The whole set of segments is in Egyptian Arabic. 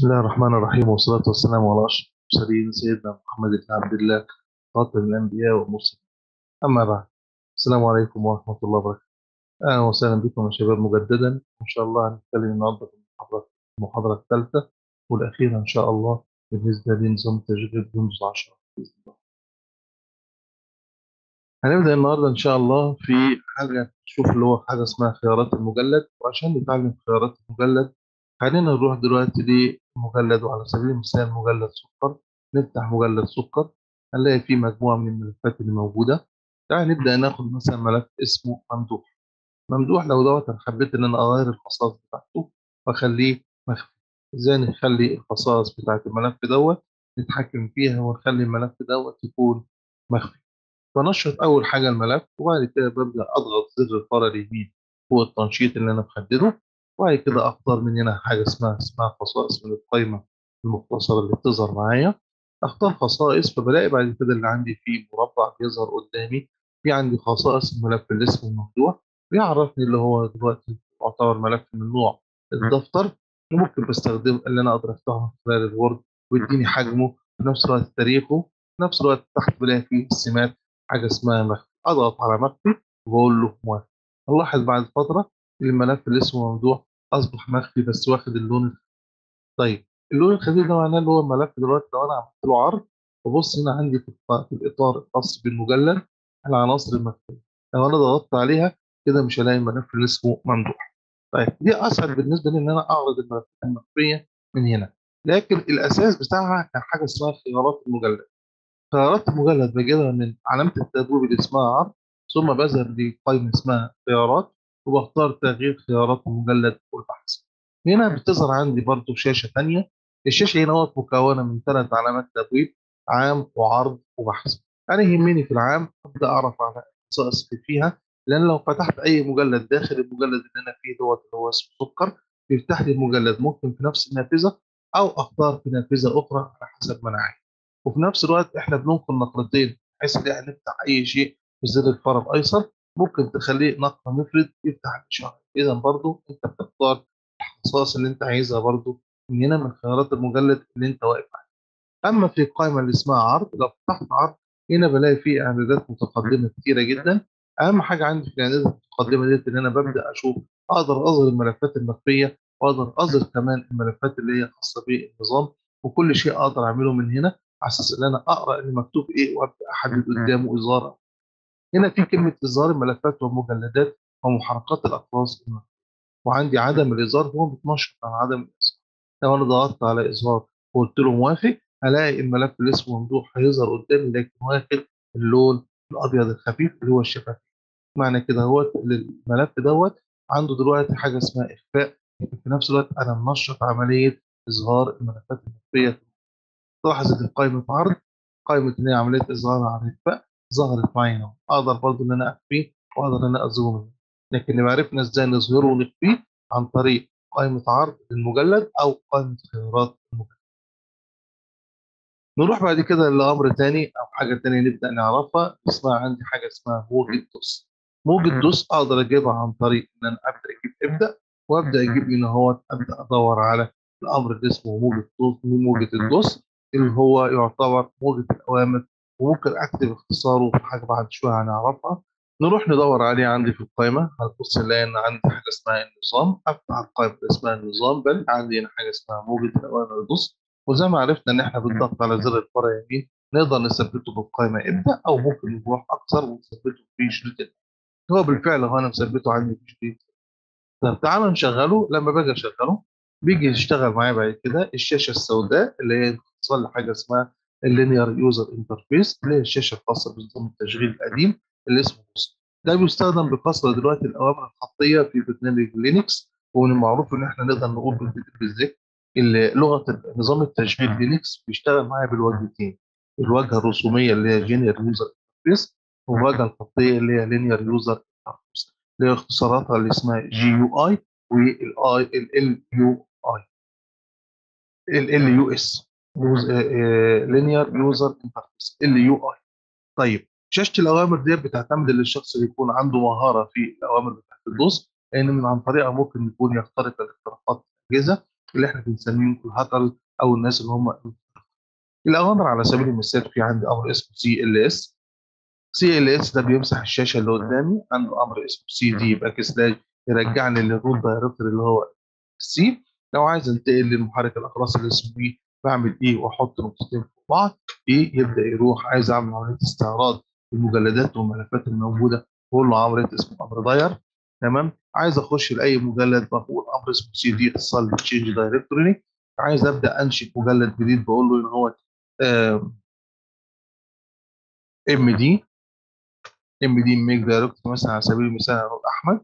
بسم الله الرحمن الرحيم والصلاة والسلام على أشرف المرسلين سيدنا محمد بن عبد الله خاتم الأنبياء والمرسلين أما بعد السلام عليكم ورحمة الله وبركاته أهلا وسهلا بكم يا شباب مجددا إن شاء الله هنتكلم النهاردة في المحاضرة المحاضرة الثالثة والأخيرة إن شاء الله بالنسبة لنظام تشغيل ويندوز 10 بإذن الله هنبدأ النهاردة إن شاء الله في حاجة نشوف اللي هو حاجة اسمها خيارات المجلد وعشان نتعلم خيارات المجلد خلينا نروح دلوقتي لمجلد وعلى سبيل المثال مجلد سكر نفتح مجلد سكر هنلاقي فيه مجموعة من الملفات اللي موجودة تعال نبدأ ناخد مثلا ملف اسمه ممدوح ممدوح لو دوت أنا حبيت إن أنا أغير الخصائص بتاعته وأخليه مخفي إزاي نخلي الخصائص بتاعت الملف دوت نتحكم فيها ونخلي الملف دوت يكون مخفي بنشط أول حاجة الملف وبعد كده ببدأ أضغط زر الفار اليمين فوق التنشيط اللي أنا محدده وبعد كده اختار من هنا حاجه اسمها اسمها خصائص من القائمه المختصره اللي بتظهر معايا اختار خصائص فبلاقي بعد كده اللي عندي فيه مربع بيظهر قدامي في عندي خصائص الملف اللي اسمه مفتوح بيعرفني اللي هو دلوقتي يعتبر ملف من نوع الدفتر وممكن بستخدم اللي انا اقدر افتحه من خلال الوورد ويديني حجمه في نفس الوقت تاريخه في نفس الوقت تحت بلاقي فيه السمات حاجه اسمها مخفي اضغط على مخفي وبقول له موافق نلاحظ بعد فتره الملف اللي اسمه ممدوح اصبح مخفي بس واخد اللون الخفيف. طيب اللون الخفيف ده معناه اللي هو الملف دلوقتي لو انا عملت له عرض ببص هنا عندي في في الاطار الخاص بالمجلد العناصر المخفيه لو انا ضغطت عليها كده مش هلاقي الملف اللي اسمه ممدوح طيب دي اسهل بالنسبه لي ان انا اعرض الملفات المخفيه من هنا لكن الاساس بتاعها كان حاجه اسمها خيارات المجلد خيارات المجلد بجيبها من علامه التبويب اللي اسمها عرض ثم بظهر لي قائمه اسمها خيارات وبختار تغيير خيارات المجلد والبحث هنا بتظهر عندي برضو شاشة ثانية الشاشة هنا هو مكونة من ثلاث علامات تبويب عام وعرض وبحث أنا يهمني في العام أبدأ أعرف على الخصائص اللي فيها لأن لو فتحت أي مجلد داخل المجلد اللي أنا فيه دوت اللي هو اسمه سكر بيفتح لي المجلد ممكن في نفس النافذة أو أختار في نافذة أخرى على حسب ما أنا عايز وفي نفس الوقت إحنا بننقل نقلتين بحيث إن إحنا نفتح أي شيء بزر الفار الأيسر ممكن تخليه نقطة مفرد يفتح الإشارة إذا برضو أنت بتختار الخصائص اللي أنت عايزها برضو من هنا من خيارات المجلد اللي أنت واقف عليه أما في القائمة اللي اسمها عرض لو فتحت عرض هنا بلاقي فيه إعدادات متقدمة كتيرة جدا أهم حاجة عندي في الإعدادات المتقدمة ديت إن أنا ببدأ أشوف أقدر أظهر الملفات المخفية وأقدر أظهر كمان الملفات اللي هي خاصة بالنظام وكل شيء أقدر أعمله من هنا على أساس إن أنا أقرأ اللي مكتوب إيه وأبدأ أحدد قدامه إظهار هنا في كلمة إظهار الملفات والمجلدات ومحركات الأقراص وعندي عدم الإظهار هو بيتنشط عن عدم الإظهار لو أنا ضغطت على إظهار وقلت له موافق هلاقي الملف اللي اسمه ممدوح هيظهر قدامي لكن واخد اللون الأبيض الخفيف اللي هو الشفافي معنى كده هو الملف دوت عنده دلوقتي حاجة اسمها إخفاء في نفس الوقت أنا منشط عملية إظهار الملفات المخفية تلاحظ إن قائمة عرض قائمة إن هي عملية إظهار عن إخفاء ظهرت معانا اقدر برضو ان انا اخفيه واقدر ان انا اظهره لكن نبقى عرفنا ازاي نظهره ونخفيه عن طريق قائمه عرض المجلد او قائمه خيارات المجلد نروح بعد كده لامر تاني او حاجه تانية نبدا نعرفها اسمها عندي حاجه اسمها موجة دوس موجة دوس اقدر اجيبها عن طريق ان انا ابدا اجيب ابدا وابدا اجيب من هو ابدا ادور على الامر اللي اسمه موجة دوس موجة الدوس اللي هو يعتبر موجة الاوامر وممكن اكتب اختصاره في حاجه بعد شويه هنعرفها نروح ندور عليه عندي في القائمه هتبص نلاقي ان عندي حاجه اسمها النظام افتح القائمه اللي اسمها النظام بل عندي هنا حاجه اسمها موجة الاوامر البص وزي ما عرفنا ان احنا بالضغط على زر الفار يمين نقدر نثبته بالقائمه ابدا او ممكن نروح اكثر ونثبته في شريط هو بالفعل هو انا مثبته عندي في شريط طب تعالوا نشغله لما باجي اشغله بيجي يشتغل معايا بعد كده الشاشه السوداء اللي هي اختصار لحاجه اسمها اللينير يوزر انترفيس اللي هي الشاشه الخاصه بنظام التشغيل القديم اللي اسمه بوست ده بيستخدم بكثره دلوقتي الاوامر الخطيه في برنامج لينكس ومن المعروف ان احنا نقدر نقول بالذكر اللي لغه نظام التشغيل لينكس بيشتغل معايا بالواجهتين الواجهه الرسوميه اللي هي جينير يوزر انترفيس والواجهه الخطيه اللي هي لينير يوزر انترفيس اللي هي اختصاراتها اللي اسمها جي يو اي والاي ال يو اي ال يو اس لينير يوزر انترفيس ال يو اي طيب شاشه الاوامر ديت بتعتمد ان الشخص اللي يكون عنده مهاره في الاوامر بتاعت الدوس لان من عن طريقها ممكن يكون يخترق الاختراقات الاجهزه اللي احنا بنسميهم الهاكرز او الناس اللي هم الاوامر على سبيل المثال في عندي امر اسمه سي ال اس سي ال اس ده بيمسح الشاشه اللي قدامي عنده امر اسمه سي دي باك سلاش يرجعني للروت دايركتوري اللي هو سي لو عايز انتقل للمحرك الاقراص اللي اسمه ايه بعمل ايه واحط نقطتين في بعض ايه يبدا يروح عايز اعمل عمليه استعراض المجلدات والملفات الموجوده بقول له عمليه اسمه امر داير تمام عايز اخش لاي مجلد بقول امر اسمه سي دي اتصال بالتشينج دايركتوري عايز ابدا انشئ مجلد جديد بقول له ان هو ام دي ام دي ميك دايركتوري مثلا على سبيل المثال هنقول احمد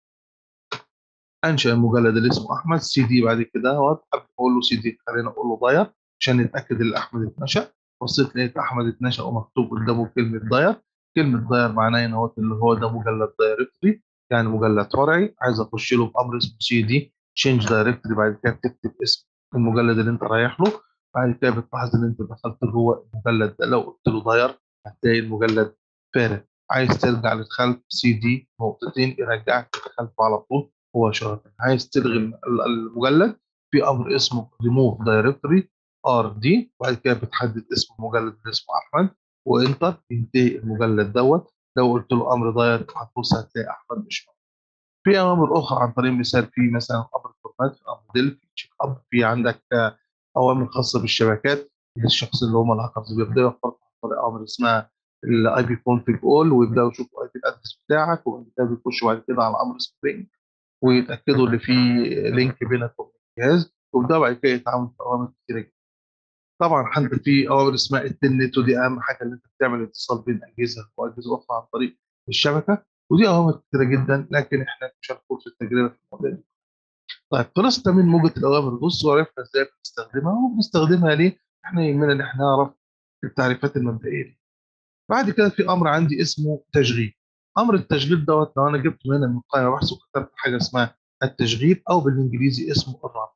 انشا المجلد اللي اسمه احمد سي دي بعد كده اهوت اقول له سي دي خلينا اقول له ضاير عشان نتاكد ان احمد اتنشا بصيت لقيت احمد اتنشا ومكتوب قدامه كلمه ضاير كلمه ضاير معناه ان هو اللي هو ده مجلد دايركتوري يعني مجلد فرعي عايز اخش له بامر اسمه سي دي تشينج دايركتوري بعد كده بتكتب اسم المجلد اللي انت رايح له بعد كده بتلاحظ ان انت دخلت جوه المجلد ده لو قلت له ضاير هتلاقي المجلد فارغ عايز ترجع للخلف سي دي نقطتين يرجعك للخلف على طول مباشرة عايز تلغي المجلد في امر اسمه ريموف دايركتوري ار دي وبعد كده بتحدد اسم المجلد اللي اسمه احمد وانتر ينتهي المجلد دوت لو قلت له امر داير هتبص هتلاقي احمد مش موجود في اوامر اخرى عن طريق مثال في مثلا امر فورمات في امر ديل في تشيك اب في عندك اوامر خاصه بالشبكات للشخص اللي هم الهاكرز بيبداوا يخترقوا عن طريق اوامر اسمها الاي بي كونفيج اول ويبداوا يشوفوا اي بي الادرس بتاعك وبعد كده بيخشوا بعد كده على امر سبرينج ويتاكدوا ان في لينك بينك وبين الجهاز ويبداوا بعد كده يتعاملوا في اوامر كتير جدا. طبعا عندك في اوامر اسمها التنت ودي اهم حاجه اللي انت بتعمل اتصال بين اجهزه واجهزه اخرى عن طريق الشبكه ودي اوامر كتيره جدا لكن احنا مش هنخوض في التجربه في الموضوع ده. طيب خلصنا من موجه الاوامر بص وعرفنا ازاي بنستخدمها وبنستخدمها ليه؟ احنا يهمنا ان احنا نعرف التعريفات المبدئيه دي. بعد كده في امر عندي اسمه تشغيل. امر التشغيل دوت لو انا جبته هنا من قائمه بحث وكتبت حاجه اسمها التشغيل او بالانجليزي اسمه الرابط.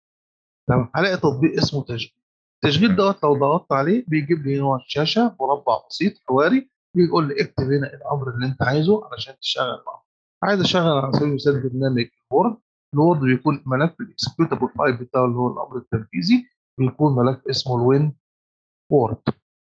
تمام هلاقي تطبيق اسمه تشغيل. التشغيل دوت لو ضغطت عليه بيجيب لي هنا الشاشه مربع بسيط حواري بيقول لي اكتب هنا الامر اللي انت عايزه علشان تشتغل معاه. عايز اشغل على سبيل المثال برنامج الوورد الوورد بيكون ملف الاكسكيوتابل فايل بتاعه اللي هو الامر التنفيذي بيكون ملف اسمه الوين وورد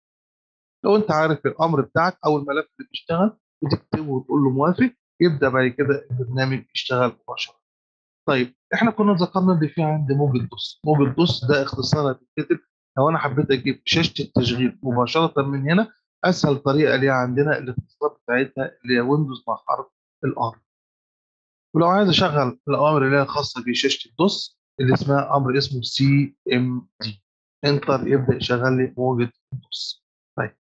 لو انت عارف الامر بتاعك او الملف اللي بيشتغل بتكتبه وتقول له موافق يبدا بعد كده البرنامج يشتغل مباشره طيب احنا كنا ذكرنا ان في عندي موجة دوس موجة دوس ده اختصارها بتتكتب لو انا حبيت اجيب شاشه التشغيل مباشره من هنا اسهل طريقه ليها عندنا الاختصار بتاعتها اللي هي ويندوز مع حرف الار ولو عايز اشغل الاوامر اللي هي خاصه بشاشه الدوس اللي اسمها امر اسمه سي ام دي انتر يبدا يشغل لي موجه الدوس طيب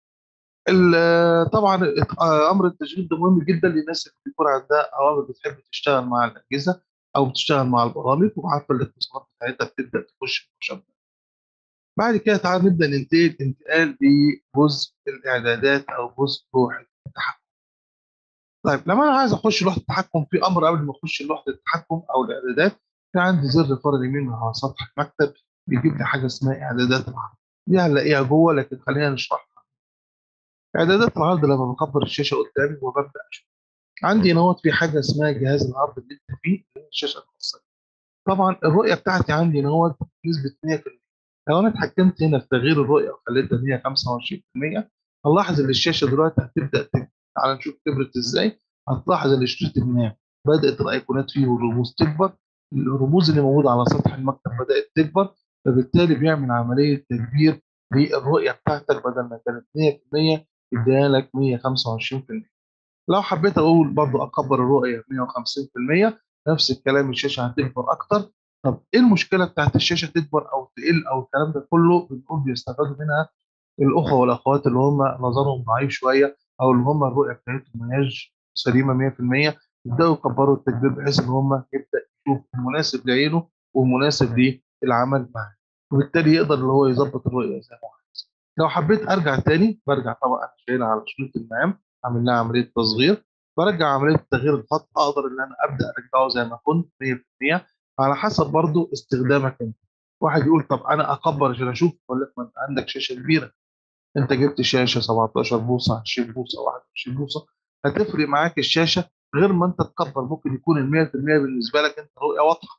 طبعا امر التشغيل ده مهم جدا للناس اللي بيكون عندها اوامر بتحب تشتغل مع الاجهزه او بتشتغل مع البرامج وعارفه الاتصالات بتاعتها بتبدا تخش مباشره بعد كده تعال نبدا ننتقل انتقال لجزء الاعدادات او جزء لوحه التحكم طيب لما انا عايز اخش لوحه التحكم في امر قبل ما اخش لوحه التحكم او الاعدادات في عندي زر فار اليمين على سطح المكتب بيجيب لي حاجه اسمها اعدادات العرض دي هنلاقيها جوه لكن خلينا نشرحها اعدادات العرض لما بكبر الشاشه قدامي وببدا اشوف عندي نوت في حاجه اسمها جهاز العرض اللي انت فيه الشاشه الخاصه طبعا الرؤيه بتاعتي عندي نوت بنسبه 100% لو انا اتحكمت هنا في تغيير الرؤيه وخليتها 125% هنلاحظ ان الشاشه دلوقتي هتبدا تكبر تعال نشوف كبرت ازاي هتلاحظ ان شريط المنام بدات الايقونات فيه والرموز تكبر الرموز اللي موجوده على سطح المكتب بدات تكبر فبالتالي بيعمل عمليه تكبير للرؤيه بتاعتك بدل ما كانت 100% يديها لك 125% لو حبيت اقول برضو اكبر الرؤيه 150% نفس الكلام الشاشه هتكبر اكتر طب ايه المشكله بتاعت الشاشه تكبر او تقل او الكلام ده كله بنقول بيستفادوا منها الاخوه والاخوات اللي هم نظرهم ضعيف شويه او اللي هم الرؤيه بتاعتهم ما هياش سليمه 100% يبداوا يكبروا التكبير بحيث ان هم يبدا يشوف المناسب لعينه والمناسب للعمل معاه وبالتالي يقدر اللي هو يظبط الرؤيه زي ما عايز لو حبيت ارجع تاني برجع طبعا انا شايلها على شريط المقام اعمل لها عمليه تصغير برجع عمليه تغيير الخط اقدر ان انا ابدا ارجعه زي ما كنت 100% على حسب برضو استخدامك انت واحد يقول طب انا اكبر عشان اشوف اقول لك ما انت عندك شاشه كبيره انت جبت شاشه 17 بوصه 20 بوصه 21 بوصه هتفرق معاك الشاشه غير ما انت تكبر ممكن يكون ال 100% بالنسبه لك انت رؤيه واضحه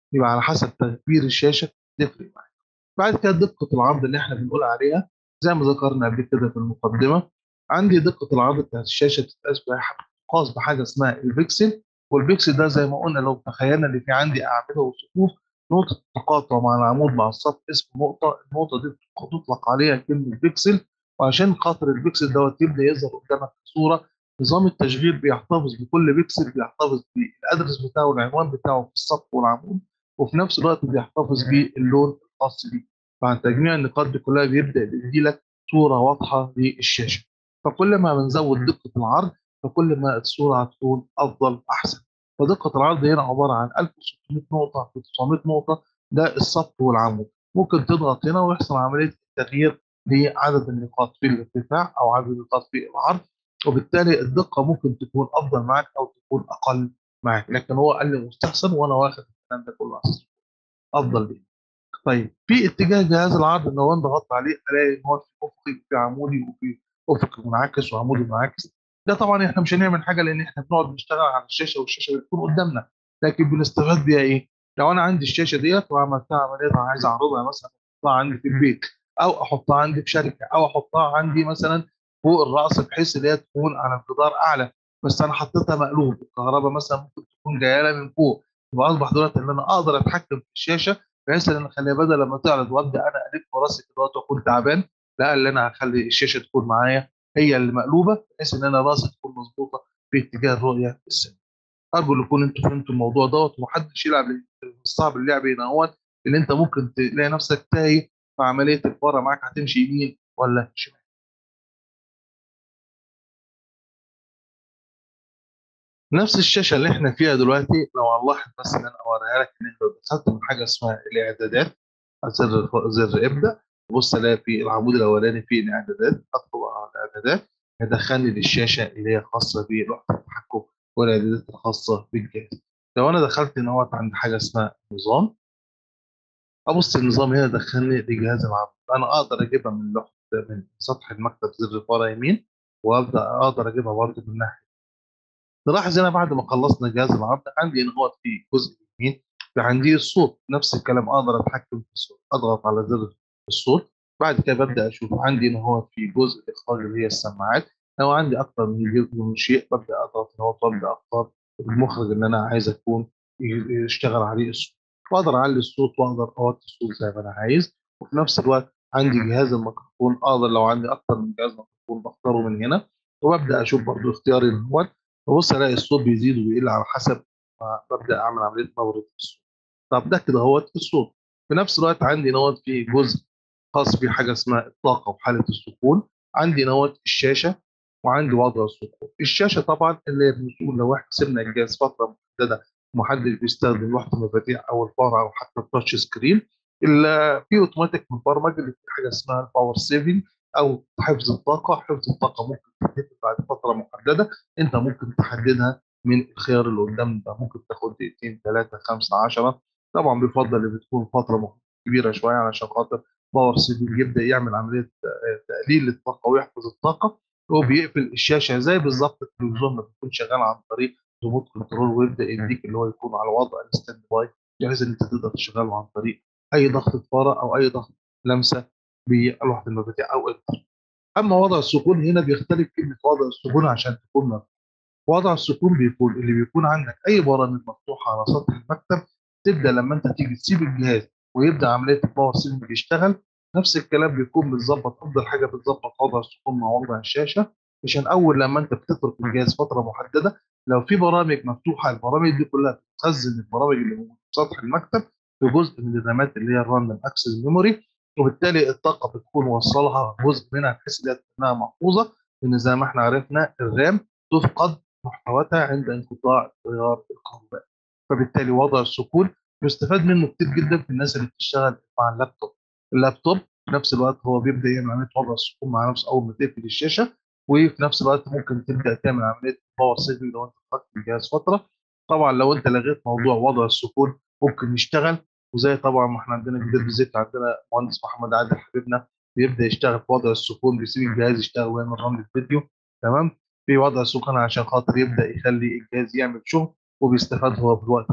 يبقى على حسب تكبير الشاشه تفرق معاك بعد كده دقه العرض اللي احنا بنقول عليها زي ما ذكرنا قبل كده في المقدمه عندي دقه العرض بتاعت الشاشه بتتقاس خاص بحاجه اسمها البكسل والبكسل ده زي ما قلنا لو تخيلنا ان في عندي اعمده وصفوف نقطه تقاطع مع العمود مع السطح اسمه نقطه النقطه دي تطلق عليها كلمه بكسل وعشان خاطر البكسل دوت يبدا يظهر قدامك في صوره نظام التشغيل بيحتفظ بكل بكسل بيحتفظ بالادرس بتاعه والعنوان بتاعه في السطح والعمود وفي نفس الوقت بيحتفظ باللون الخاص بيه فعن تجميع النقاط دي كلها بيبدا يدي لك صوره واضحه للشاشه فكل ما بنزود دقه العرض فكل ما الصوره هتكون افضل احسن فدقه العرض هنا عباره عن 1600 نقطه في 900 نقطه ده السطح والعمود ممكن تضغط هنا ويحصل عمليه تغيير لعدد النقاط في الارتفاع او عدد النقاط في العرض وبالتالي الدقه ممكن تكون افضل معك او تكون اقل معك لكن هو قال لي مستحسن وانا واخد الكلام ده كله اصلا افضل لي طيب في اتجاه جهاز العرض ان لو انا ضغطت عليه الاقي ان هو في افقي في عمودي وفي افق منعكس وعمودي منعكس ده طبعا احنا مش هنعمل حاجه لان احنا بنقعد نشتغل على الشاشه والشاشه بتكون قدامنا لكن بنستفاد بيها ايه؟ لو انا عندي الشاشه ديت وعملتها عمليه انا عايز اعرضها مثلا احطها عندي في البيت او احطها عندي في شركه او احطها عندي مثلا فوق الراس بحيث ان هي تكون على انقدار اعلى بس انا حطيتها مقلوب الكهرباء مثلا ممكن تكون جايه لها من فوق يبقى اصبح دلوقتي ان انا اقدر اتحكم في الشاشه بحيث ان انا اخليها بدل لما تعرض وابدا انا الف راسي كده واكون تعبان لا اللي انا هخلي الشاشه تكون معايا هي اللي مقلوبه بحيث ان انا راسي تكون مظبوطه في اتجاه الرؤيه السليم. ارجو ان يكون انتم فهمتوا الموضوع دوت ومحدش يلعب صعب اللعب هنا هو ان انت ممكن تلاقي نفسك تايه في عمليه الفاره معاك هتمشي يمين ولا شمال. نفس الشاشه اللي احنا فيها دلوقتي لو هنلاحظ بس ان انا اوريها لك ان انت دخلت من حاجه اسمها الاعدادات زر زر ابدا بص الاقي في العمود الاولاني فيه الاعدادات ادخل على الاعدادات يدخلني للشاشه اللي هي خاصه بلوحه التحكم والاعدادات الخاصه بالجهاز لو انا دخلت ان هو عند حاجه اسمها نظام ابص النظام هنا دخلني لجهاز العرض انا اقدر اجيبها من لوحه من سطح المكتب زر فاره يمين وابدا اقدر اجيبها برضه من ناحيه نلاحظ هنا بعد ما خلصنا جهاز العرض عندي ان هو في جزء يمين في عندي الصوت نفس الكلام اقدر اتحكم في الصوت اضغط على زر الصوت بعد كده ببدا اشوف عندي ان هو في جزء اخراج اللي هي السماعات لو عندي اكتر من شيء ببدا اضغط ان هو وابدا اختار المخرج اللي انا عايز اكون يشتغل عليه الصوت واقدر اعلي الصوت واقدر اوطي الصوت زي ما انا عايز وفي نفس الوقت عندي جهاز الميكروفون اقدر لو عندي اكتر من جهاز ميكروفون بختاره من هنا وببدا اشوف برضو اختياري هو ببص الاقي الصوت بيزيد وبيقل على حسب ما ببدا اعمل عمليه نبره الصوت طب ده كده هو الصوت في نفس الوقت عندي نوت في جزء خاص بحاجه اسمها الطاقه وحاله السكون عندي نوت الشاشه وعندي وضع السكون الشاشه طبعا اللي بنقول لو احنا سيبنا الجهاز فتره محدده محدش بيستخدم لوحه المفاتيح او الفاره او حتى التاتش سكرين في اوتوماتيك مبرمج اللي في حاجه اسمها الباور سيفنج او حفظ الطاقه حفظ الطاقه ممكن تتم بعد فتره محدده انت ممكن تحددها من الخيار اللي قدام ده ممكن تاخد دقيقتين ثلاثه خمسه 10 طبعا بيفضل اللي بتكون فتره كبيره شويه علشان خاطر باور سيفنج يبدا يعمل عمليه تقليل للطاقه ويحفظ الطاقه هو بيقفل الشاشه زي بالظبط التلفزيون ما بيكون شغال عن طريق ريموت كنترول ويبدا يديك اللي هو يكون على وضع الستاند باي بحيث ان انت تقدر تشغله عن طريق اي ضغط فاره او اي ضغط لمسه بلوحه المفاتيح او انتر اما وضع السكون هنا بيختلف كلمه وضع السكون عشان تكون مفتوح وضع السكون بيكون اللي بيكون عندك اي برامج مفتوحه على سطح المكتب تبدا لما انت تيجي تسيب الجهاز ويبدا عمليه الباور سيفنج يشتغل نفس الكلام بيكون بتظبط افضل حاجه بتظبط وضع السكون مع وضع الشاشه عشان اول لما انت بتترك الجهاز فتره محدده لو في برامج مفتوحه البرامج دي كلها بتخزن البرامج اللي موجوده في سطح المكتب في جزء من الرامات اللي هي الراندوم اكسس ميموري وبالتالي الطاقه بتكون وصلها جزء منها بحيث انها محفوظه لان زي ما احنا عرفنا الرام تفقد محتواتها عند انقطاع تيار الكهرباء فبالتالي وضع السكون يستفاد منه كتير جدا في الناس اللي بتشتغل مع اللابتوب اللابتوب في نفس الوقت هو بيبدا يعمل عمليه وضع السكون مع نفسه اول ما تقفل الشاشه وفي نفس الوقت ممكن تبدا تعمل عمليه باور سيفنج لو انت فقدت الجهاز فتره طبعا لو انت لغيت موضوع وضع السكون ممكن يشتغل وزي طبعا ما احنا عندنا جديد بالذات عندنا مهندس محمد عادل حبيبنا بيبدا يشتغل في وضع السكون بيسيب الجهاز يشتغل ويعمل رن الفيديو تمام في وضع السكون عشان خاطر يبدا يخلي الجهاز يعمل شغل وبيستفاد هو في الوقت ده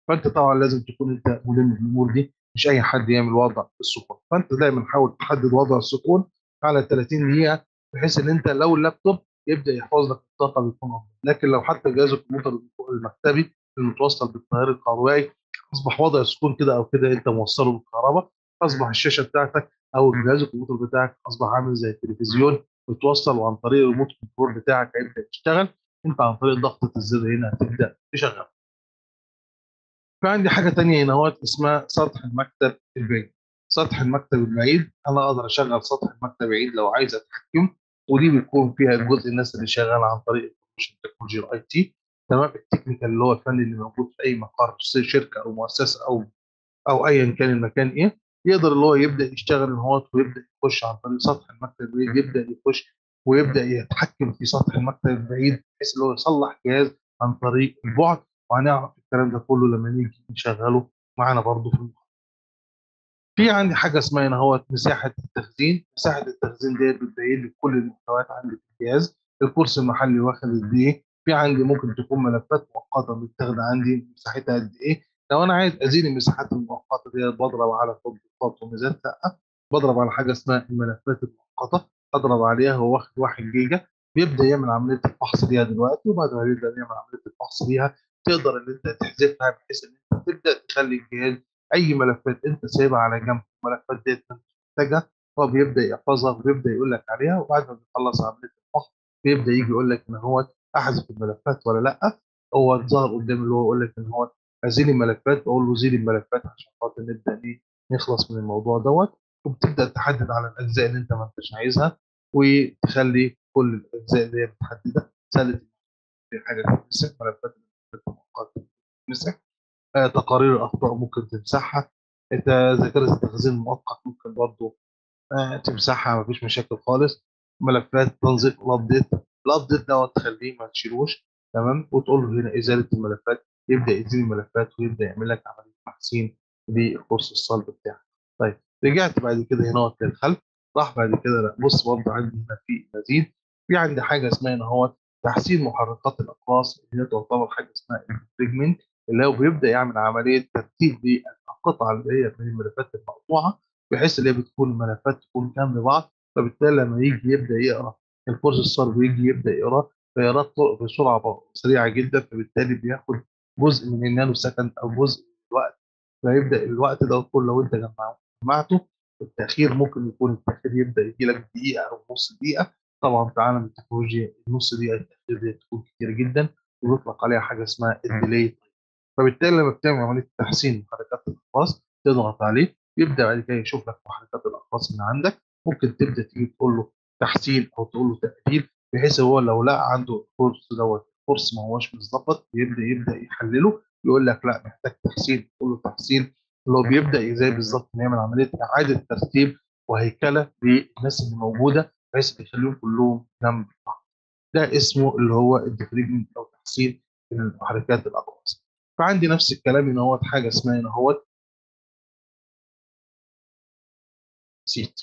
فانت طبعا لازم تكون انت ملم بالامور دي مش اي حد يعمل وضع السكون فانت دايما حاول تحدد وضع السكون على 30 دقيقه بحيث ان انت لو اللابتوب يبدا يحفظ لك الطاقه بيكون افضل لكن لو حتى جهاز الكمبيوتر المكتبي المتوصل بالتيار الكهربائي اصبح وضع السكون كده او كده انت موصله بالكهرباء اصبح الشاشه بتاعتك او جهاز الكمبيوتر بتاعك اصبح عامل زي التلفزيون بتوصل وعن طريق الريموت كنترول بتاعك هيبدا يشتغل انت عن طريق ضغطه الزر هنا هتبدا تشغل فعندي حاجه تانية هنا هو اسمها سطح المكتب البعيد سطح المكتب البعيد انا اقدر اشغل سطح المكتب البعيد لو عايز اتحكم ودي بيكون فيها جزء الناس اللي شغاله عن طريق التكنولوجيا الاي تي تمام التكنيكال اللي هو الفني اللي موجود في اي مقر شركه او مؤسسه او او ايا كان المكان ايه يقدر اللي هو يبدا يشتغل ان هو ويبدا يخش عن طريق سطح المكتب البعيد يبدا يخش ويبدا يتحكم في سطح المكتب البعيد بحيث اللي هو يصلح جهاز عن طريق البعد وهنعرف الكلام ده كله لما نيجي نشغله معانا برضه في المحاضره. في عندي حاجه اسمها هنا هو مساحه التخزين، مساحه التخزين ديت بتبين لي كل المحتويات عندي في الجهاز، الكورس المحلي واخد قد ايه، في عندي ممكن تكون ملفات مؤقته متاخده عندي مساحتها قد ايه، لو انا عايز ازيد المساحات المؤقته ديت بضرب على تطبيقات وميزات لا بضرب على حاجه اسمها الملفات المؤقته اضرب عليها هو واخد 1 جيجا بيبدا يعمل عمليه الفحص ليها دلوقتي وبعد ما يبدا يعمل عمليه الفحص ليها تقدر ان انت تحذفها بحيث ان انت تبدا تخلي الجهاز اي ملفات انت سايبها على جنب الملفات ديت انت محتاجها هو بيبدا يحفظها وبيبدا يقول لك عليها وبعد ما بيخلص عمليه الفحص بيبدا يجي يقول لك ان هو احذف الملفات ولا لا هو ظهر قدام اللي هو يقول لك ان هو ازيل الملفات بقول له زيل الملفات عشان خاطر نبدا ايه نخلص من الموضوع دوت وبتبدا تحدد على الاجزاء اللي انت ما انتش عايزها وتخلي كل الاجزاء اللي هي متحدده سهله في حاجه تمسح ملفات المؤقته تمسح آه تقارير الاخطاء ممكن تمسحها انت ذاكره التخزين المؤقت ممكن برضه آه تمسحها مفيش مشاكل خالص ملفات تنظيم الابديت الابديت دوت تخليه ما تشيلوش تمام وتقول له هنا ازاله الملفات يبدا يزيل الملفات ويبدا يعمل لك عمليه تحسين للقرص الصلب بتاعك. طيب رجعت بعد كده هنا للخلف راح بعد كده لا بص برضه عندي هنا في مزيد في عندي حاجه اسمها هنا هو تحسين محركات الاقراص اللي هي تعتبر حاجه اسمها الفريجمنت اللي هو بيبدا يعمل عمليه ترتيب للقطع اللي هي من الملفات المقطوعه بحيث ان هي بتكون الملفات تكون جنب بعض فبالتالي لما يجي يبدا يقرا القرص الصلب ويجي يبدا يقرا فيقرا بسرعه سريعه جدا فبالتالي بياخد جزء من النانو سكند او جزء من الوقت فيبدا الوقت ده كله لو انت جمعته التاخير ممكن يكون التاخير يبدا يجي لك دقيقه او نص دقيقه طبعا في عالم التكنولوجيا النص دقيقه التاخير دي تكون كتير جدا ويطلق عليها حاجه اسمها الديلي فبالتالي لما بتعمل عمليه تحسين محركات الاقراص تضغط عليه يبدا بعد كده يشوف لك محركات الاقراص اللي عندك ممكن تبدا تيجي تقول له تحسين او تقول له تقليل بحيث هو لو لقى عنده الكورس دوت الكورس ما هوش متظبط بيبدا يبدا يحلله يقول لك لا محتاج تحسين تقول له تحسين اللي هو بيبدا زي بالظبط نعمل عمليه اعاده ترتيب وهيكله للناس اللي موجوده بحيث يخليهم كلهم جنب بعض. ده اسمه اللي هو الديفريجمنت او تحسين محركات الاقواس. فعندي نفس الكلام ان هو حاجه اسمها ان هو نسيت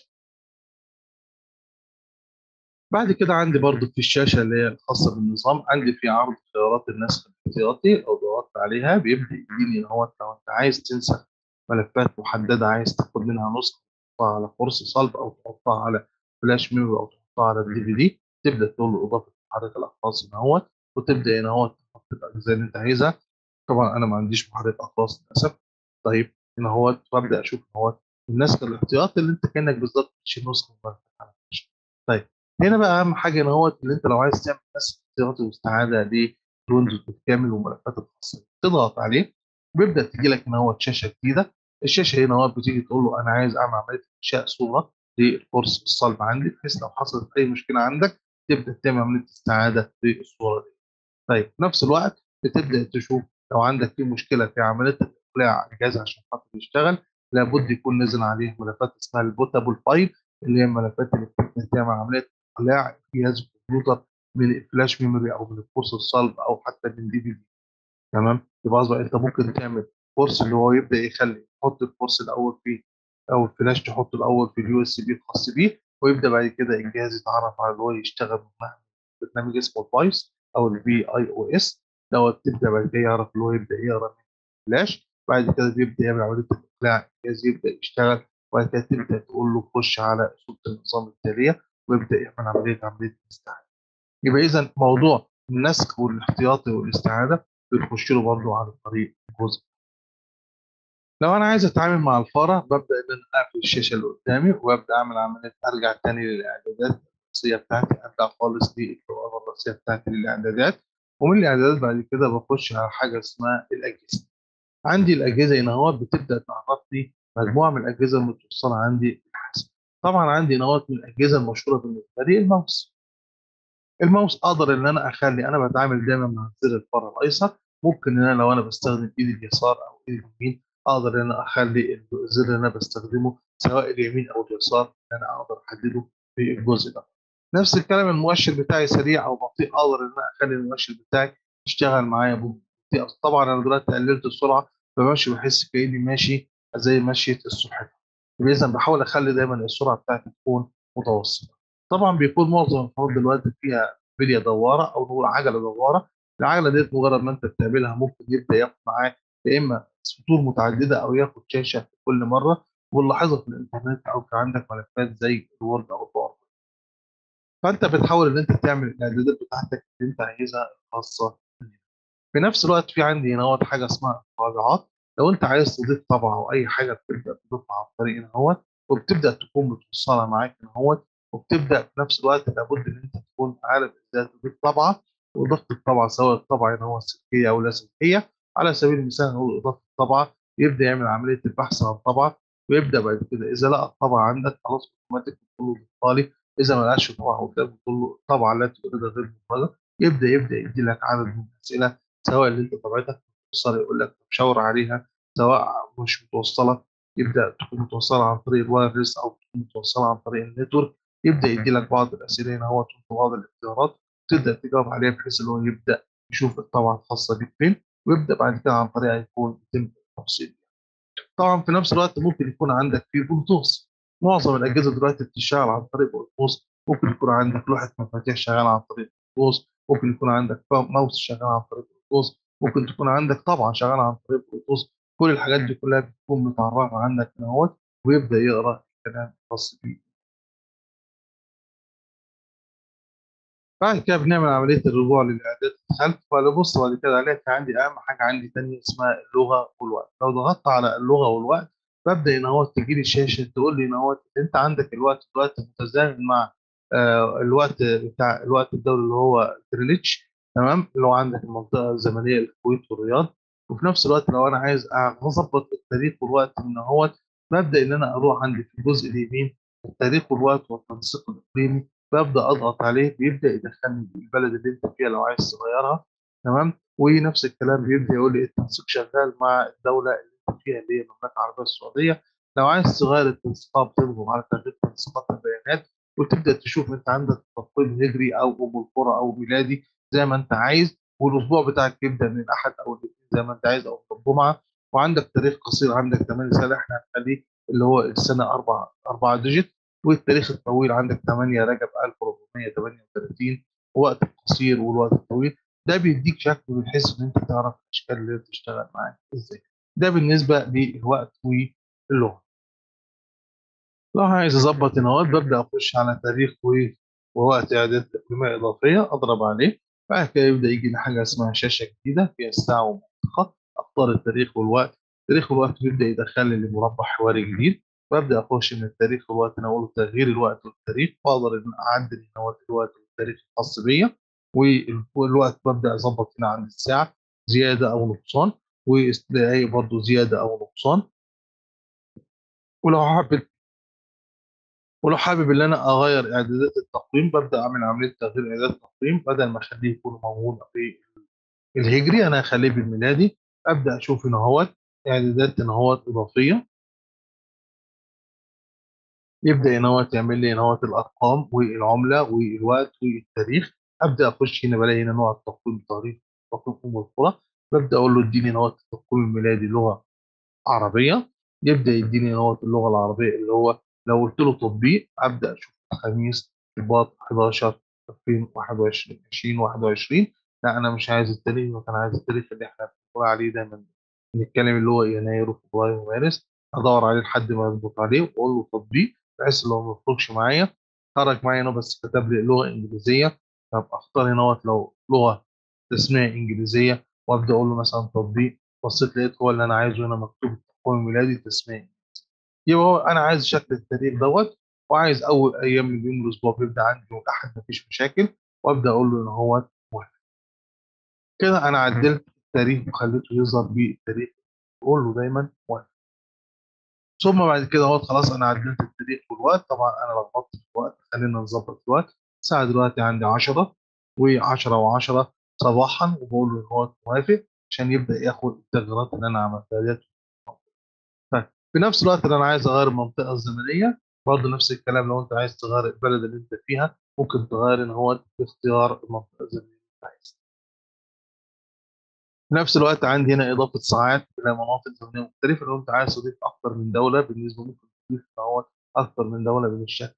بعد كده عندي برضو في الشاشه اللي هي الخاصه بالنظام عندي في عرض خيارات النسخ الاحتياطي لو ضغطت عليها بيبدا يديني ان هو لو انت عايز تنسخ ملفات محدده عايز تاخد منها نسخه تحطها على قرص صلب او تحطها على فلاش ميموري او تحطها على الدي في دي تبدا تقول له اضافه محرك الاقراص هنا اهوت وتبدا هنا اهوت تحط الاجزاء اللي انت عايزها طبعا انا ما عنديش محرك اقراص للاسف طيب هنا اهوت وابدا اشوف اهوت النسخ الاحتياطي اللي انت كانك بالظبط تشيل نسخه ملفات على الفلاش طيب هنا بقى اهم حاجه ان هو اللي انت لو عايز تعمل نسخ احتياطي واستعاده لويندوز بالكامل والملفات الخاصه تضغط عليه وبيبدا تجي لك ان هو شاشه جديده الشاشه هنا هو بتيجي تقول له انا عايز اعمل عمليه انشاء صوره للقرص الصلب عندي بحيث لو حصلت اي مشكله عندك تبدا تعمل عمليه استعاده للصوره دي. طيب في نفس الوقت بتبدا تشوف لو عندك في مشكله في عمليه اقلاع على الجهاز عشان خاطر يشتغل لابد يكون نزل عليه ملفات اسمها البوتابل فايل اللي هي الملفات اللي بتبدا تعمل عمليه اقلاع جهاز الكمبيوتر من الفلاش ميموري او من القرص الصلب او حتى من دي في دي تمام يبقى اصبح انت ممكن تعمل كورس اللي هو يبدا يخلي تحط الكورس الاول في او الفلاش تحطه الاول في اليو اس بي الخاص بيه ويبدا بعد كده الجهاز يتعرف على اللي هو يشتغل برنامج اسمه الفايس او الفي اي او اس دوت تبدا بعد كده يعرف اللي هو يبدا يقرا فلاش بعد كده بيبدا يعمل عمليه الاقلاع الجهاز يبدا يشتغل وبعد كده تبدا تقول له خش على صوره النظام التاليه ويبدا يعمل عمليه عمليه الاستعاده يبقى اذا موضوع النسخ والاحتياطي والاستعاده بنخش له برضه عن طريق الجزء لو انا عايز اتعامل مع الفاره ببدا ان انا اقفل الشاشه اللي قدامي وابدا اعمل عمليه ارجع تاني للاعدادات الرئيسيه بتاعتي ارجع خالص للقوائم الرئيسيه بتاعتي للاعدادات ومن الاعدادات بعد كده بخش على حاجه اسمها الاجهزه عندي الاجهزه هنا اهوت بتبدا تعرف لي مجموعه من الاجهزه المتوصله عندي بالحاسب طبعا عندي نواه من الاجهزه المشهوره بالنسبه لي الماوس الماوس اقدر ان انا اخلي انا بتعامل دايما مع زر الفار الايسر ممكن ان انا لو انا بستخدم ايدي اليسار او ايدي اليمين اقدر ان انا اخلي الزر اللي انا بستخدمه سواء اليمين او اليسار ان انا اقدر احدده في الجزء ده نفس الكلام المؤشر بتاعي سريع او بطيء اقدر ان انا اخلي المؤشر بتاعي يشتغل معايا بطيء طبعا انا دلوقتي قللت السرعه فماشي بحس كاني ماشي زي مشيه السلحفاه اذا بحاول اخلي دايما السرعه بتاعتي تكون متوسطه طبعا بيكون معظم الفرد دلوقتي فيها بليه دواره او نقول عجله دواره العجله ديت مجرد ما انت بتعملها ممكن يبدا ياخد معاك يا اما سطور متعدده او ياخد شاشه في كل مره ونلاحظها في الانترنت او في عندك ملفات زي الوورد او الباوربوينت فانت بتحاول ان انت تعمل الاعدادات بتاعتك اللي انت عايزها الخاصه في نفس الوقت في عندي هنا حاجه اسمها الطابعات لو انت عايز تضيف طبعه او اي حاجه بتبدا تضيفها عن طريق هنا هو وبتبدا تكون متوصله معاك هنا هو وبتبدا في نفس الوقت لابد ان انت تكون عارف ازاي تضيف طبعه واضافه الطبعه سواء الطبعه هنا هو سلكيه او لا سلكيه على سبيل المثال نقول اضافه طبعه يبدا يعمل عمليه البحث عن طبعه ويبدا بعد كده اذا لقى الطبعه عندك خلاص اوتوماتيك بتقول له ضيفها اذا ما لقاش طبعه قدامك بتقول له الطبعه التي تريدها غير مبرره يبدا يبدا يدي لك عدد من الاسئله سواء اللي انت طبعتك متوصله يقول لك شاور عليها سواء مش متوصله يبدا تكون متوصله عن طريق الوايرلس او تكون متوصله عن طريق النتورك يبدا يدي لك بعض الاسئله هنا هو بعض الاختيارات تبدا تجاوب عليها بحيث ان هو يبدا يشوف الطبعه الخاصه بيك فين ويبدا بعد كده عن طريقها يكون يتم التفصيل طبعا في نفس الوقت ممكن يكون عندك في بلوتوث معظم الاجهزه دلوقتي بتشتغل عن طريق بلوتوث ممكن يكون عندك لوحه مفاتيح شغاله عن طريق بلوتوث ممكن يكون عندك ماوس شغال عن طريق بلوتوث ممكن تكون عندك طبعا شغال عن طريق بلوتوث كل الحاجات دي كلها بتكون متعرفه عندك هنا اهوت ويبدا يقرا الكلام الخاص بيه بعد كده بنعمل عمليه الرجوع للاعداد الخلف فبص بعد كده عليها في عندي اهم حاجه عندي ثانيه اسمها اللغه والوقت لو ضغطت على اللغه والوقت ببدا ان هو تجي لي الشاشه تقول لي ان هو انت عندك الوقت دلوقتي متزامن مع آه الوقت بتاع الوقت الدولي اللي هو جرينتش تمام اللي هو عندك المنطقه الزمنيه الكويت والرياض وفي نفس الوقت لو انا عايز اظبط التاريخ والوقت من هو ببدا ان انا اروح عندي في الجزء اليمين التاريخ والوقت والتنسيق الاقليمي ببدا اضغط عليه بيبدا يدخلني البلد اللي انت فيها لو عايز تغيرها تمام ونفس الكلام بيبدا يقول لي التنسيق شغال مع الدوله اللي انت فيها اللي هي المملكه العربيه السعوديه لو عايز تغير التنسيقات بتضغط على تغيير تنسيقات البيانات وتبدا تشوف انت عندك تقويم هجري او ام القرى او ميلادي زي ما انت عايز والاسبوع بتاعك يبدا من الاحد او الاثنين زي ما انت عايز او الجمعه وعندك تاريخ قصير عندك 8 سنه احنا هنخليه اللي هو السنه 4 4 ديجيت والتاريخ الطويل عندك 8 رجب 1438 وقت القصير والوقت الطويل ده بيديك شكل بحيث ان انت تعرف الاشكال اللي بتشتغل معاك ازاي ده بالنسبه للوقت واللغه لو عايز اظبط النواه ببدا اخش على تاريخ ووقت اعداد تقويميه اضافيه اضرب عليه بعد كده يبدا يجي لي حاجه اسمها شاشه جديده فيها الساعه ومنطقه اختار التاريخ والوقت التاريخ والوقت بيبدا يدخل لي مربع حواري جديد ببدا اخش من التاريخ والوقت انا اقول تغيير الوقت والتاريخ واقدر ان اعدل هنا الوقت والتاريخ الخاص بيا والوقت ببدا اظبط هنا عند الساعه زياده او نقصان واستدعاء برضه زياده او نقصان ولو حابب ولو حابب ان انا اغير اعدادات التقويم ببدا اعمل عمليه تغيير اعدادات التقويم بدل ما اخليه يكون موجود في الهجري انا هخليه بالميلادي ابدا اشوف هنا اهوت اعدادات هنا اهوت اضافيه يبدا هنا هو يعمل لي هنا هو الارقام والعمله والوقت والتاريخ ابدا اخش هنا بلاقي هنا نوع التقويم بتاريخ تقويم ام القرى ببدا اقول له اديني هنا هو التقويم الميلادي لغه عربيه يبدا يديني هنا هو اللغه العربيه اللي هو لو قلت له تطبيق ابدا اشوف الخميس رباط 11 2021 2021 لا انا مش عايز التاريخ انا عايز التاريخ اللي احنا بنقول عليه دايما بنتكلم اللي هو يناير وفبراير ومارس ادور عليه لحد ما يظبط عليه واقول له تطبيق بحيث لو ما يخرجش معايا خرج معايا هنا بس كتب لي لغه انجليزيه طب اختار هنا لو لغه تسميه انجليزيه وابدا اقول له مثلا تطبيق بصيت لقيت هو اللي انا عايزه هنا مكتوب التقويم الميلادي تسميه يبقى هو انا عايز شكل التاريخ دوت وعايز اول ايام من يوم الاسبوع بيبدا عندي يوم الاحد مفيش مشاكل وابدا اقول له ان هو موافق كده انا عدلت التاريخ وخليته يظهر بالتاريخ بقول له دايما موافق ثم بعد كده اهوت خلاص انا عدلت التاريخ والوقت طبعا انا لخبطت في الوقت خلينا نظبط الوقت الساعه دلوقتي عندي 10 و10 و10 صباحا وبقول له ان هو موافق عشان يبدا ياخد التغييرات اللي انا عملتها ديت طيب في نفس الوقت اللي انا عايز اغير المنطقه الزمنيه برضه نفس الكلام لو انت عايز تغير البلد اللي انت فيها ممكن تغير ان هو اختيار المنطقه الزمنيه اللي انت عايزها في نفس الوقت عندي هنا اضافه ساعات الى مناطق زمنيه مختلفه لو انت عايز تضيف اكثر من دوله بالنسبه ممكن تضيف ان هو اكثر من دوله بالشكل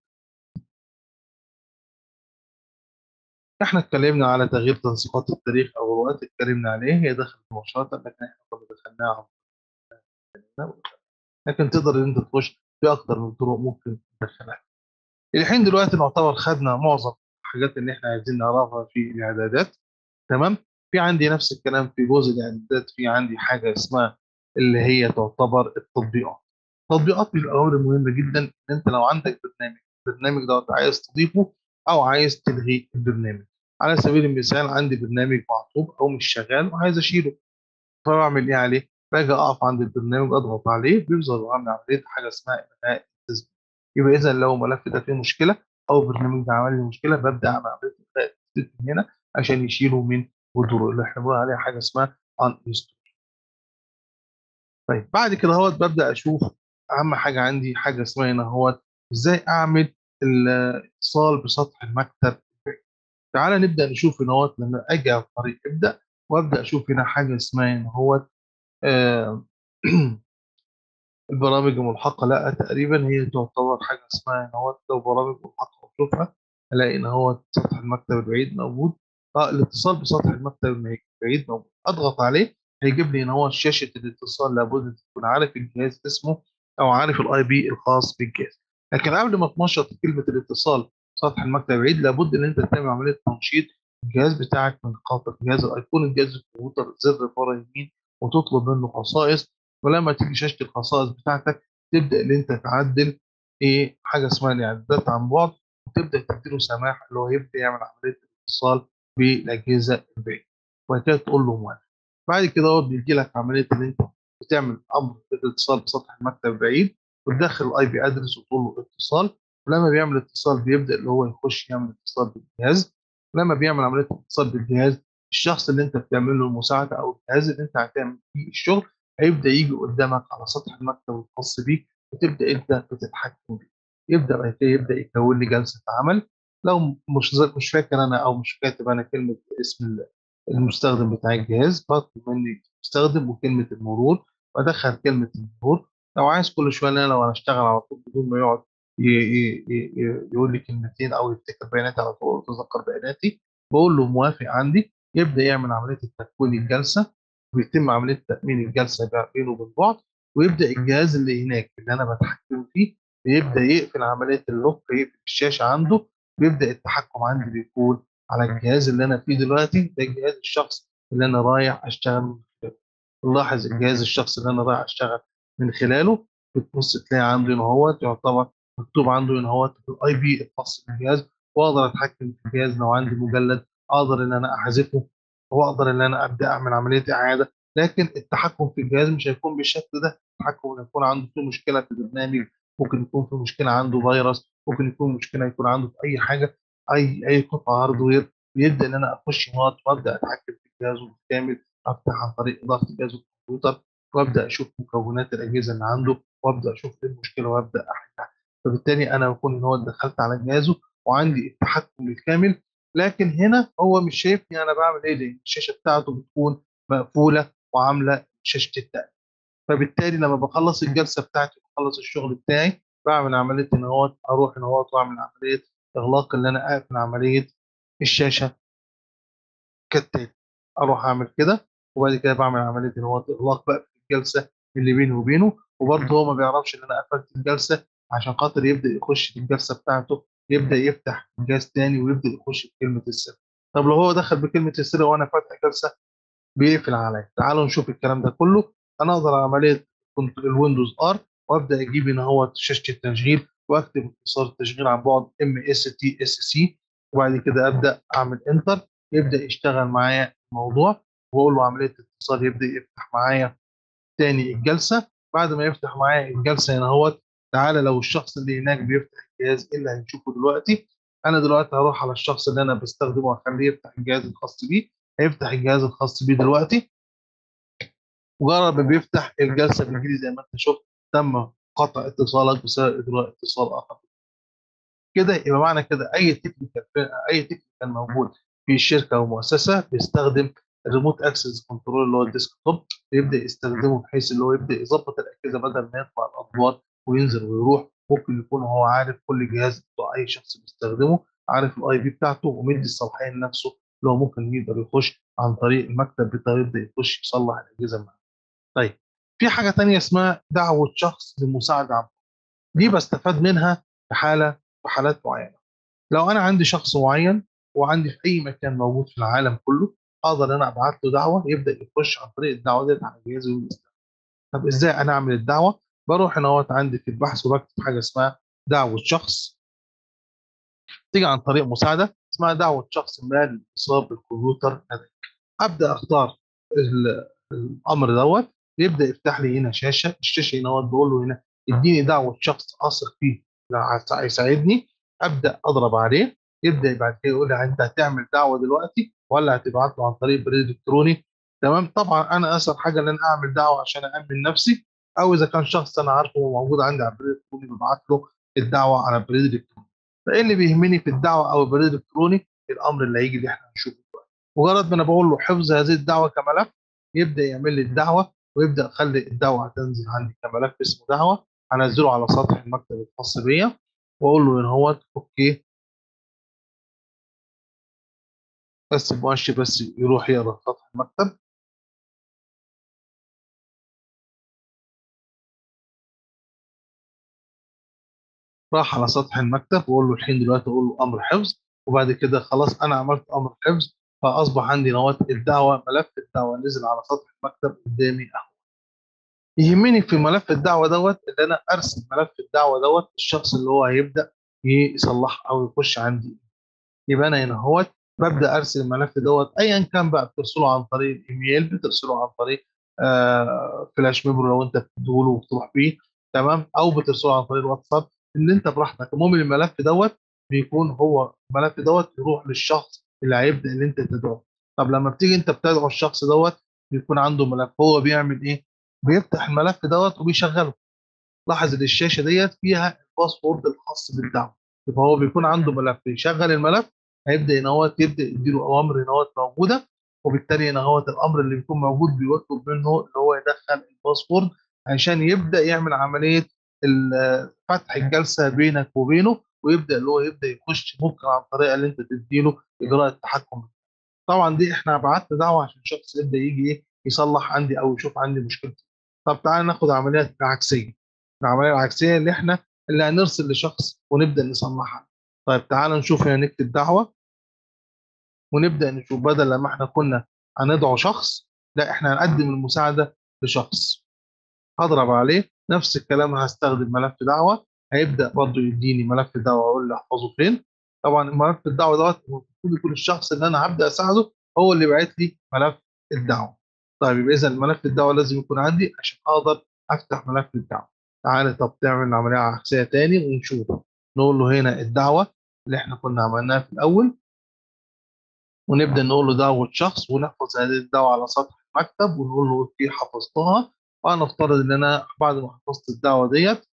احنا اتكلمنا على تغيير تنسيقات التاريخ او الوقت اتكلمنا عليه هي دخلت مباشره لكن احنا كنا دخلناها عن لكن تقدر ان انت تخش في اكتر من طرق ممكن تدخلها الحين دلوقتي نعتبر خدنا معظم الحاجات اللي احنا عايزين نعرفها في الاعدادات تمام في عندي نفس الكلام في جزء الاعدادات في عندي حاجه اسمها اللي هي تعتبر التطبيقات التطبيقات من الاوامر المهمه جدا ان انت لو عندك برنامج البرنامج دوت عايز تضيفه او عايز تلغي البرنامج على سبيل المثال عندي برنامج معطوب او مش شغال وعايز اشيله فبعمل ايه عليه؟ باجي اقف عند البرنامج اضغط عليه بيظهر عندي عمليه حاجه اسمها انهاء التسجيل يبقى اذا لو الملف ده فيه مشكله او البرنامج ده عمل لي مشكله ببدا اعمل عمليه انهاء التسجيل من هنا عشان يشيله من جذوره اللي احنا بنقول عليها حاجه اسمها ان طيب بعد كده هو ببدا اشوف اهم حاجه عندي حاجه اسمها هنا هو ازاي اعمل الاتصال بسطح المكتب تعالى نبدا نشوف هنا هو لما اجي على طريق ابدا وابدا اشوف هنا حاجه اسمها هنا هو آه البرامج الملحقة لا تقريبا هي تعتبر حاجة اسمها ان هو لو برامج ملحقة اشوفها الاقي ان هو سطح المكتب البعيد موجود اه الاتصال بسطح المكتب البعيد موجود اضغط عليه هيجيب لي ان هو شاشة الاتصال لابد تكون عارف الجهاز اسمه او عارف الاي بي الخاص بالجهاز لكن قبل ما تنشط كلمة الاتصال سطح المكتب البعيد لابد ان انت تعمل عملية تنشيط الجهاز بتاعك من خاطر جهاز الايقونه جهاز الكمبيوتر زر فوق يمين وتطلب منه خصائص ولما تيجي شاشه الخصائص بتاعتك تبدا ان انت تعدل ايه حاجه اسمها الاعدادات عن بعد وتبدا تديله سماح اللي هو يبدا يعمل عمليه الاتصال بالاجهزه البعيده وبعد كده تقول له موافق بعد كده هو بيجي لك عمليه ان انت بتعمل امر الاتصال بسطح المكتب البعيد وتدخل الاي بي ادرس وتقول له اتصال ولما بيعمل اتصال بيبدا اللي هو يخش يعمل اتصال بالجهاز لما بيعمل عمليه اتصال بالجهاز الشخص اللي انت بتعمل له المساعده او الجهاز اللي انت هتعمل فيه الشغل هيبدا يجي قدامك على سطح المكتب الخاص بيك وتبدا انت بتتحكم بيه يبدا بعد كده يبدا يكون لي جلسه عمل لو مش مش فاكر انا او مش كاتب انا كلمه اسم المستخدم بتاع الجهاز بطلب مني المستخدم وكلمه المرور وادخل كلمه المرور لو عايز كل شويه انا لو انا اشتغل على طول بدون ما يقعد يقول لي كلمتين او يفتكر بياناتي على طول ويتذكر بياناتي بقول له موافق عندي يبدا يعمل عمليه تكوين الجلسه ويتم عمليه تامين الجلسه بينه وبين بعض ويبدا الجهاز اللي هناك اللي انا بتحكم فيه بيبدا يقفل عمليه اللوك يقفل الشاشه عنده بيبدا التحكم عندي بيكون على الجهاز اللي انا فيه دلوقتي ده جهاز الشخص اللي انا رايح اشتغل من خلاله نلاحظ الجهاز الشخص اللي انا رايح اشتغل من خلاله بتبص تلاقي عنده ان هو يعتبر مكتوب عنده ان هو الاي بي الخاص بالجهاز واقدر اتحكم في الجهاز لو عندي مجلد اقدر ان انا احذفه واقدر ان انا ابدا اعمل عمليه اعاده لكن التحكم في الجهاز مش هيكون بالشكل ده التحكم هيكون عنده في مشكله في البرنامج ممكن يكون في مشكله عنده فيروس ممكن يكون مشكله يكون عنده في اي حاجه اي اي قطعه هاردوير بيبدا ان انا اخش هناك وابدا اتحكم في الجهاز بالكامل افتح عن طريق اضافه جهاز الكمبيوتر وابدا اشوف مكونات الاجهزه اللي عنده وابدا اشوف ايه المشكله وابدا احلها فبالتالي انا بكون ان هو دخلت على جهازه وعندي التحكم الكامل لكن هنا هو مش شايفني انا بعمل ايه لان الشاشه بتاعته بتكون مقفوله وعامله شاشه التأمين فبالتالي لما بخلص الجلسه بتاعتي بخلص الشغل بتاعي بعمل عمليه ان هو اروح ان هو واعمل عمليه اغلاق اللي انا اقفل عمليه الشاشه كالتالي اروح اعمل كده وبعد كده بعمل عمليه ان هو اغلاق بقى الجلسه اللي بيني وبينه وبرضه هو ما بيعرفش ان انا قفلت الجلسه عشان خاطر يبدا يخش في الجلسه بتاعته يبدا يفتح جهاز تاني ويبدا يخش بكلمه السر طب لو هو دخل بكلمه السر وانا فاتح جلسه بيقفل عليا تعالوا نشوف الكلام ده كله انا اقدر عمليه كنترول ويندوز ار وابدا اجيب هنا هو شاشه التشغيل واكتب اختصار التشغيل عن بعد ام اس تي اس سي وبعد كده ابدا اعمل انتر يبدا يشتغل معايا الموضوع واقول له عمليه اتصال يبدا يفتح معايا تاني الجلسه بعد ما يفتح معايا الجلسه هنا اهوت تعالى لو الشخص اللي هناك بيفتح الجهاز ايه اللي هنشوفه دلوقتي انا دلوقتي هروح على الشخص اللي انا بستخدمه واخليه يفتح الجهاز الخاص بيه هيفتح الجهاز الخاص بيه دلوقتي مجرد ما بيفتح الجلسه بتجيلي زي ما انت شفت تم قطع اتصالك بسبب اجراء اتصال اخر كده يبقى معنى كده اي تكنيكال اي تكنيكال موجود في شركه او مؤسسه بيستخدم الريموت اكسس كنترول اللي هو الديسك توب يبدا يستخدمه بحيث اللي هو يبدا يظبط الاجهزه بدل ما يطلع الادوار وينزل ويروح ممكن يكون هو عارف كل جهاز بتاع اي شخص بيستخدمه عارف الاي بي بتاعته ومدي الصلاحيه لنفسه اللي هو ممكن يقدر يخش عن طريق المكتب بتاعه يبدا يخش يصلح الاجهزه معاه. طيب في حاجه ثانيه اسمها دعوه شخص للمساعده عن دي بستفاد منها في حاله في حالات معينه. لو انا عندي شخص معين وعندي في اي مكان موجود في العالم كله اقدر ان انا ابعت له دعوه يبدا يخش عن طريق الدعوه ديت على جهازي ويستخدم. طب ازاي انا اعمل الدعوه؟ بروح هنا اهوت عندي في البحث وبكتب حاجه اسمها دعوه شخص تيجي عن طريق مساعده اسمها دعوه شخص ما للاتصال بالكمبيوتر ابدا اختار الامر دوت يبدا يفتح لي هنا شاشه الشاشه هنا اهوت بقول له هنا اديني دعوه شخص اثق فيه هيساعدني ابدا اضرب عليه يبدا بعد كده يقول لي انت هتعمل دعوه دلوقتي ولا هتبعت له عن طريق بريد الكتروني تمام طبعا انا اسهل حاجه ان انا اعمل دعوه عشان امن نفسي او اذا كان شخص انا عارفه موجود عندي على البريد الالكتروني ببعت له الدعوه على البريد الالكتروني فايه اللي بيهمني في الدعوه او البريد الالكتروني الامر اللي هيجي اللي احنا هنشوفه دلوقتي مجرد ما انا بقول له حفظ هذه الدعوه كملف يبدا يعمل لي الدعوه ويبدا يخلي الدعوه تنزل عندي كملف اسمه دعوه هنزله على سطح المكتب الخاص بيا واقول له ان هو اوكي بس المؤشر بس يروح يقرا سطح المكتب راح على سطح المكتب واقول له الحين دلوقتي اقول له امر حفظ وبعد كده خلاص انا عملت امر حفظ فاصبح عندي نواه الدعوه ملف الدعوه نزل على سطح المكتب قدامي اهو يهمني في ملف الدعوه دوت ان انا ارسل ملف الدعوه دوت الشخص اللي هو هيبدا يصلح او يخش عندي يبقى انا هنا اهوت ببدا ارسل الملف دوت ايا كان بقى بترسله عن طريق الايميل بترسله عن طريق آه فلاش ميموري لو انت بتديله وبتروح بيه تمام او بترسله عن طريق الواتساب اللي انت براحتك المهم الملف دوت بيكون هو الملف دوت يروح للشخص اللي هيبدا اللي انت تدعوه طب لما بتيجي انت بتدعو الشخص دوت بيكون عنده ملف هو بيعمل ايه؟ بيفتح الملف دوت وبيشغله لاحظ ان الشاشه ديت فيها الباسورد الخاص بالدعوه يبقى هو بيكون عنده ملف يشغل الملف هيبدا ان هو يبدا يديله اوامر ان هو موجوده وبالتالي ان هو الامر اللي بيكون موجود بيطلب منه ان هو يدخل الباسورد عشان يبدا يعمل عمليه فتح الجلسه بينك وبينه ويبدا اللي هو يبدا يخش ممكن عن طريقه اللي انت تديله اجراء التحكم طبعا دي احنا بعت دعوه عشان شخص يبدا يجي ايه يصلح عندي او يشوف عندي مشكلتي طب تعالى ناخد عمليات عكسيه العمليه العكسيه اللي احنا اللي هنرسل لشخص ونبدا نصلحها طيب تعالى نشوف هنا نكتب دعوه ونبدا نشوف بدل لما احنا كنا هندعو شخص لا احنا هنقدم المساعده لشخص هضرب عليه نفس الكلام هستخدم ملف دعوه هيبدا برضو يديني ملف دعوه اقول له احفظه فين طبعا ملف الدعوه دوت المفروض يكون الشخص اللي انا هبدا اساعده هو اللي باعت لي ملف الدعوه طيب يبقى اذا ملف الدعوه لازم يكون عندي عشان اقدر افتح ملف الدعوه تعالى طب تعمل عمليه عكسيه تاني ونشوف نقول له هنا الدعوه اللي احنا كنا عملناها في الاول ونبدا نقول له دعوه شخص ونحفظ هذه الدعوه على سطح المكتب ونقول له اوكي حفظتها وانا افترض ان انا بعد ما حفظت الدعوه ديت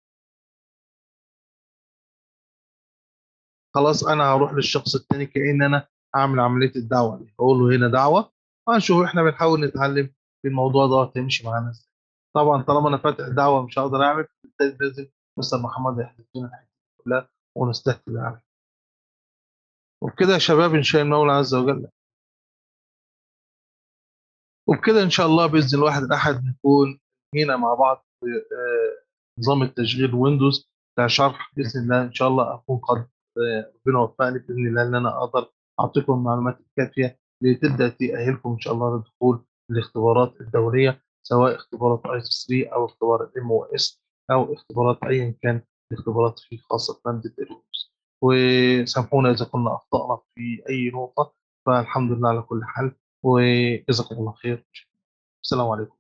خلاص انا هروح للشخص الثاني كان انا اعمل عمليه الدعوه دي اقول له هنا دعوه وهنشوف احنا بنحاول نتعلم في الموضوع ده تمشي معانا ازاي طبعا طالما انا فاتح دعوه مش هقدر اعمل بالتالي لازم مستر محمد يحدث لنا الحاجات كلها ونستهدف عليها وبكده يا شباب ان شاء المولى عز وجل وبكده ان شاء الله باذن الواحد الاحد نكون هنا مع بعض في آه، نظام التشغيل ويندوز كشرح باذن الله ان شاء الله اكون قد آه، ربنا وفقني باذن الله ان انا اقدر اعطيكم المعلومات الكافيه لتبدا تاهلكم ان شاء الله للدخول الاختبارات الدوليه سواء اختبارات ايس 3 او اختبار ام او اس او اختبارات ايا كان الاختبارات في خاصه ماده الويندوز وسامحونا اذا كنا اخطانا في اي نقطه فالحمد لله على كل حال وجزاكم الله خير السلام عليكم